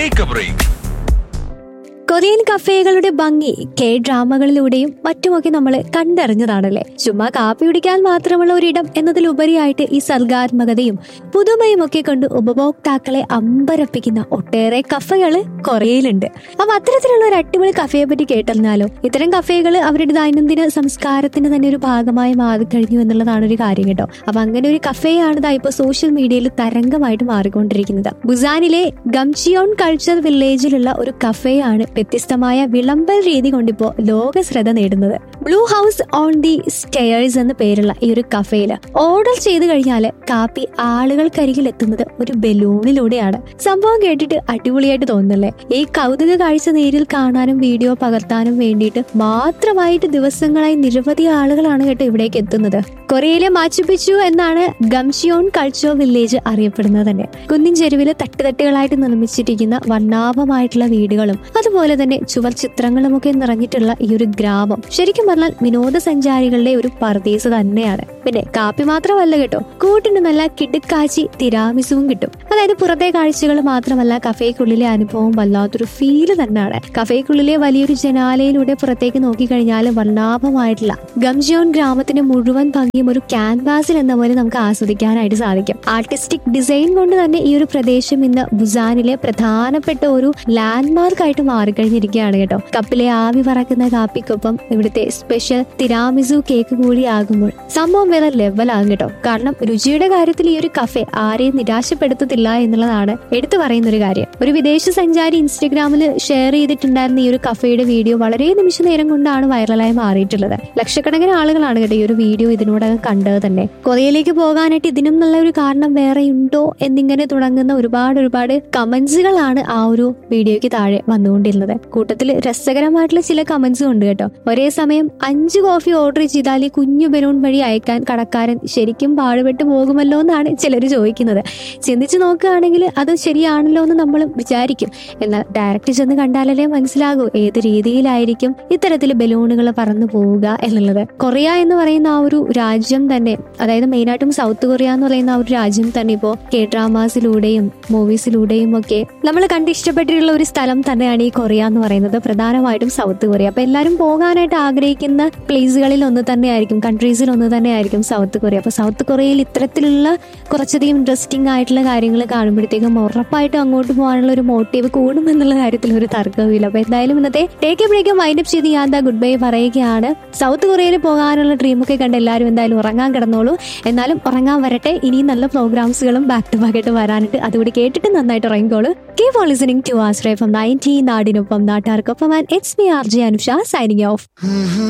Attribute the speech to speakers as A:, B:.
A: take a break
B: Korean കഫേകളുടെ ഭംഗി K ഡ്രാമകളിലൂടെയും മറ്റുമൊക്കെ നമ്മൾ കണ്ടറിഞ്ഞതാണല്ലേ ചുമ്മാ കാപ്പി കുടിക്കാൻ മാത്രമുള്ള ഒരിടം എന്നതിലുപരിയായിട്ട് ഈ സർഗാത്മകതയും പുതുമയും ഒക്കെ കൊണ്ട് ഉപഭോക്താക്കളെ അമ്പരപ്പിക്കുന്ന ഒട്ടേറെ കഫകള് കൊറിയയിലുണ്ട് അപ്പൊ അത്തരത്തിലുള്ള ഒരു അടിപൊളി കഫയെ പറ്റി കേട്ടറിഞ്ഞാലോ ഇത്തരം കഫേകൾ അവരുടെ ദൈനംദിന സംസ്കാരത്തിന് തന്നെ ഒരു ഭാഗമായി മാറിക്കഴിഞ്ഞു എന്നുള്ളതാണ് ഒരു കാര്യം കേട്ടോ അപ്പൊ അങ്ങനെ ഒരു കഫേയാണ് ഇതാ ഇപ്പൊ സോഷ്യൽ മീഡിയയിൽ തരംഗമായിട്ട് മാറിക്കൊണ്ടിരിക്കുന്നത് ബുസാനിലെ ഗംചിയോൺ കൾച്ചർ വില്ലേജിലുള്ള ഒരു കഫേയാണ് വ്യത്യസ്തമായ വിളമ്പൽ രീതി കൊണ്ടിപ്പോ ലോക ശ്രദ്ധ നേടുന്നത് blue house on the stairs എന്ന പേരുള്ള ഈ ഒരു കഫേയില് ഓർഡർ ചെയ്ത് കഴിഞ്ഞാൽ കാപ്പി ആളുകൾക്കരികിൽ എത്തുന്നത് ഒരു ബലൂണിലൂടെയാണ് സംഭവം കേട്ടിട്ട് അടിപൊളിയായിട്ട് തോന്നുന്നല്ലേ ഈ കൗതുക കാഴ്ച നേരിൽ കാണാനും വീഡിയോ പകർത്താനും വേണ്ടിയിട്ട് മാത്രമായിട്ട് ദിവസങ്ങളായി നിരവധി ആളുകളാണ് കേട്ടോ ഇവിടേക്ക് എത്തുന്നത് കൊറിയയിലെ മാച്ചുപിച്ചു എന്നാണ് ഗംഷിയോൺ കൾച്ചർ വില്ലേജ് അറിയപ്പെടുന്നത് തന്നെ കുന്നിൻ ചെരുവില് തട്ടുതട്ടുകളായിട്ട് നിർമ്മിച്ചിരിക്കുന്ന വർണ്ണാഭമായിട്ടുള്ള വീടുകളും അതുപോലെ തന്നെ ചുവർ ചിത്രങ്ങളും ഒക്കെ നിറഞ്ഞിട്ടുള്ള ഈ ഒരു ഗ്രാമം ശരിക്കും പറഞ്ഞാൽ വിനോദസഞ്ചാരികളുടെ ഒരു പർദീസ് തന്നെയാണ് പിന്നെ കാപ്പി മാത്രമല്ല കേട്ടോ കൂട്ടിന് നല്ല കിടുക്കാച്ചി തിരാമിസുവും കിട്ടും അതായത് പുറത്തെ കാഴ്ചകൾ മാത്രമല്ല കഫേക്കുള്ളിലെ അനുഭവം വല്ലാത്തൊരു ഫീല് തന്നെയാണ് കഫേക്കുള്ളിലെ വലിയൊരു ജനാലയിലൂടെ പുറത്തേക്ക് നോക്കിക്കഴിഞ്ഞാൽ വർണ്ണാഭമായിട്ടുള്ള ഗംജിയോൺ ഗ്രാമത്തിന്റെ മുഴുവൻ ഭംഗിയും ഒരു ക്യാൻവാസിൽ എന്ന പോലെ നമുക്ക് ആസ്വദിക്കാനായിട്ട് സാധിക്കും ആർട്ടിസ്റ്റിക് ഡിസൈൻ കൊണ്ട് തന്നെ ഈ ഒരു പ്രദേശം ഇന്ന് ബുസാനിലെ പ്രധാനപ്പെട്ട ഒരു ലാൻഡ്മാർക്ക് ആയിട്ട് മാറിക്കഴിഞ്ഞിരിക്കുകയാണ് കേട്ടോ കപ്പിലെ ആവി പറക്കുന്ന കാപ്പിക്കൊപ്പം ഇവിടുത്തെ സ്പെഷ്യൽ തിരാമിസു കേക്ക് കൂടി ആകുമ്പോൾ സംഭവം വേറെ ലെവലാകും കേട്ടോ കാരണം രുചിയുടെ കാര്യത്തിൽ ഈ ഒരു കഫെ ആരെയും നിരാശപ്പെടുത്തത്തില്ല എന്നുള്ളതാണ് എടുത്തു പറയുന്ന ഒരു കാര്യം ഒരു വിദേശ സഞ്ചാരി ഇൻസ്റ്റഗ്രാമിൽ ഷെയർ ചെയ്തിട്ടുണ്ടായിരുന്ന ഈ ഒരു കഫേയുടെ വീഡിയോ വളരെ നിമിഷ നേരം കൊണ്ടാണ് വൈറലായി മാറിയിട്ടുള്ളത് ലക്ഷക്കണക്കിന് ആളുകളാണ് കേട്ടോ ഈ ഒരു വീഡിയോ ഇതിനോടകം കണ്ടത് തന്നെ കൊറിയയിലേക്ക് പോകാനായിട്ട് ഇതിനും നല്ല ഒരു കാരണം വേറെ ഉണ്ടോ എന്നിങ്ങനെ തുടങ്ങുന്ന ഒരുപാട് ഒരുപാട് കമന്റ്സുകളാണ് ആ ഒരു വീഡിയോയ്ക്ക് താഴെ വന്നുകൊണ്ടിരുന്നത് കൂട്ടത്തിൽ രസകരമായിട്ടുള്ള ചില കമന്റ്സും ഉണ്ട് കേട്ടോ ഒരേ സമയം അഞ്ച് കോഫി ഓർഡർ ചെയ്താൽ ഈ കുഞ്ഞു ബലൂൺ വഴി അയക്കാൻ കടക്കാരൻ ശരിക്കും പാടുപെട്ട് പോകുമല്ലോ എന്നാണ് ചിലർ ചോദിക്കുന്നത് ചിന്തിച്ചു നോക്കുകയാണെങ്കിൽ അത് ശരിയാണല്ലോ എന്ന് നമ്മൾ വിചാരിക്കും എന്നാൽ ഡയറക്റ്റ് ചെന്ന് കണ്ടാലല്ലേ മനസ്സിലാകൂ ഏത് രീതിയിലായിരിക്കും ഇത്തരത്തിൽ ബലൂണുകൾ പറന്നു പോവുക എന്നുള്ളത് കൊറിയ എന്ന് പറയുന്ന ആ ഒരു രാജ്യം തന്നെ അതായത് മെയിനായിട്ടും സൗത്ത് കൊറിയ എന്ന് പറയുന്ന ആ ഒരു രാജ്യം തന്നെ ഇപ്പോൾ കെ ഡ്രാമാസിലൂടെയും മൂവീസിലൂടെയും ഒക്കെ നമ്മൾ കണ്ട് ഇഷ്ടപ്പെട്ടിട്ടുള്ള ഒരു സ്ഥലം തന്നെയാണ് ഈ കൊറിയ എന്ന് പറയുന്നത് പ്രധാനമായിട്ടും സൗത്ത് കൊറിയ അപ്പൊ എല്ലാവരും പോകാനായിട്ട് ആഗ്രഹിക്കുന്ന പ്ലേസുകളിൽ ഒന്ന് തന്നെയായിരിക്കും കൺട്രീസിൽ ഒന്ന് തന്നെയായിരിക്കും സൗത്ത് കൊറിയ അപ്പൊ സൗത്ത് കൊറിയയിൽ ഇത്തരത്തിലുള്ള കുറച്ചധികം ഇൻട്രസ്റ്റിംഗ് ആയിട്ടുള്ള കാര്യങ്ങൾ കാണുമ്പോഴത്തേക്കും ഉറപ്പായിട്ടും അങ്ങോട്ട് പോകാനുള്ള ഒരു മോട്ടീവ് കൂടും എന്നുള്ള കാര്യത്തിൽ ഒരു തർക്കവുമില്ല അപ്പൊ എന്തായാലും ഇന്നത്തെ ടേക്ക് എ ബ്രേക്ക് വൈൻഡപ്പ് ചെയ്ത് ഞാൻ എന്താ ഗുഡ് ബൈ പറയുകയാണ് സൗത്ത് കൊറിയയിൽ പോകാനുള്ള ഡ്രീമൊക്കെ കണ്ട് എല്ലാവരും എന്തായാലും ഉറങ്ങാൻ കിടന്നോളൂ എന്നാലും ഉറങ്ങാൻ വരട്ടെ ഇനിയും നല്ല പ്രോഗ്രാംസുകളും ബാക്ക് ടു ബാക്ക് ആയിട്ട് വരാനായിട്ട് അതുകൂടി കേട്ടിട്ട് നന്നായിട്ട് ഉറങ്ങിക്കോളൂ keep on listening to Ashraya from ninety നാടിനൊപ്പം നാട്ടുകാർക്കൊപ്പം and it's me R J Anusha signing of